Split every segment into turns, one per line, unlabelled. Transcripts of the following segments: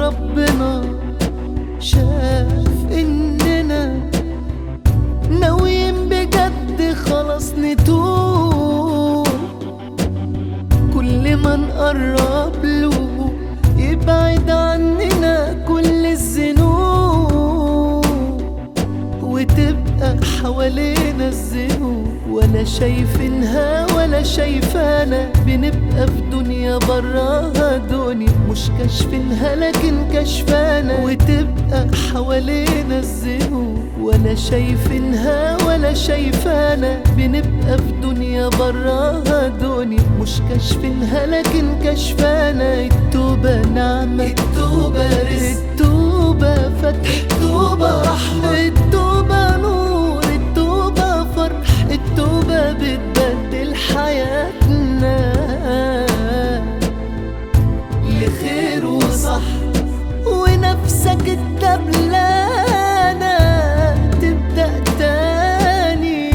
ربنا شاف إننا ناويين بجد خلاص نتوب كل ما نقرب له يبعد عننا كل الذنوب وتبقى حوالينا الذنوب ولا شايفينها ولا شايفانا بنبقى في دنيا براها دنيا مش كاشفينها لكن كشفانا وتبقى حوالينا الذنوب ولا شايفينها ولا شايفانا بنبقى في دنيا براها دنيا مش كاشفينها لكن كشفانا التوبة نعمة التوبة رزق التوبة فتح التوبة رحمة التوبة نور التوبة فرح التوبة بتبدل حياتنا لخير وصح ونفسك الدبلانة تبدأ تاني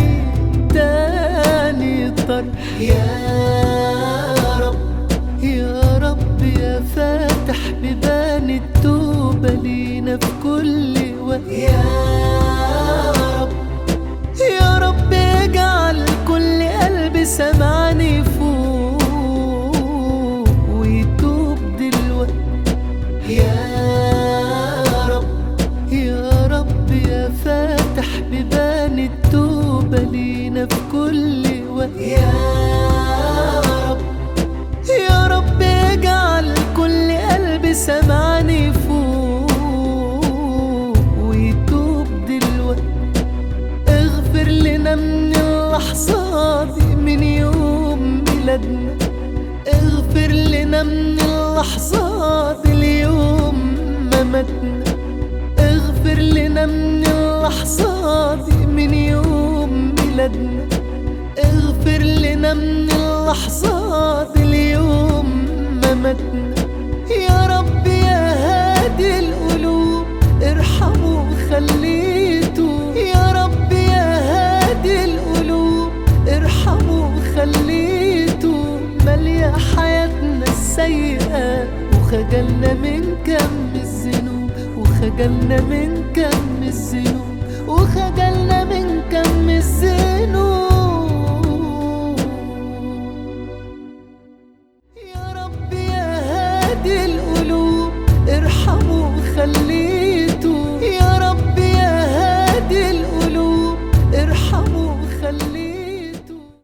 تاني طرح يا رب يا رب يا فاتح بيبان التوبة لينا في كل وقت يا رب يا رب اجعل كل قلب سمعني فوق ويتوب دلوقتي يا رب يا رب يا فاتح بيبان التوبة لينا في كل وقت يا رب يا رب اجعل كل قلب سمعني فوق ويتوب دلوقتي اغفر لنا من اللحظات دي من يوم ميلادنا اغفر لنا من اللحظات اليوم ما ماتنا اغفر لنا من اللحظات دي من يوم ميلادنا اغفر لنا من اللحظات اليوم ما ماتنا يا رب يا هادي القلوب ارحموا خليتوا يا رب يا هادي القلوب ارحموا خليتوا مالية حياتنا السيئة وخجلنا من كم الذنوب وخجلنا من كم الذنوب وخجلنا من كم الذنوب